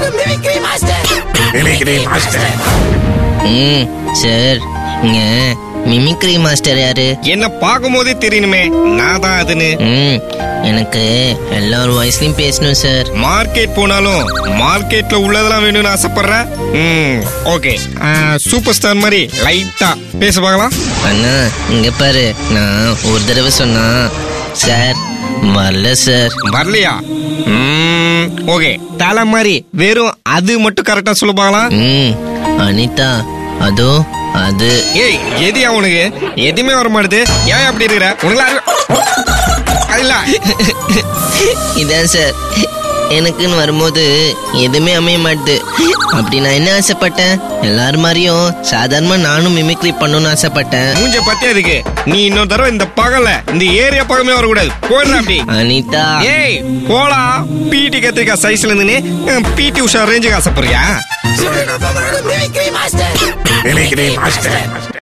ம் சார் இங்க mimicry master யாரு என்ன பார்க்கும் போதே தெரியணுமே நான் தான் அதுன்னு ம் எனக்கு எல்லார் வாய்ஸ்லயும் பேசணும் சார் மார்க்கெட் போனாலும் மார்க்கெட்ல உள்ளதெல்லாம் வேணும்னு ஆசைப்படுற ம் ஓகே சூப்பர் ஸ்டார் மாதிரி லைட்டா பேச பார்க்கலாம் அண்ணா இங்க பாரு நான் ஒரு தடவை சொன்னா சார் வரல சார் வரலையா ம் ஓகே தலை மாதிரி வெறும் அது மட்டும் கரெக்டா சொல்ல பார்க்கலாம் ம் அனிதா அதோ அது ஏய் எதியா உனக்கு எதுவுமே வர மாட்டுது ஏன் அப்படி இருக்கிற உனக்கு அது இல்ல இதான் சார் எனக்குன்னு வரும்போது எதுவுமே அமைய மாட்டுது அப்படி நான் என்ன ஆசைப்பட்டேன் எல்லாரும் மாதிரியும் சாதாரணமா நானும் மிமிக்ரி பண்ணணும்னு ஆசைப்பட்டேன் மூஞ்ச பத்தியா இருக்கு நீ இன்னொரு தடவை இந்த பகல இந்த ஏரியா பக்கமே வரக்கூடாது போயிடுற அப்படி அனிதா ஏய் போடா பிடி கத்திரிக்காய் சைஸ்ல இருந்து பிடி உஷா ரேஞ்சுக்கு ஆசைப்படுறியா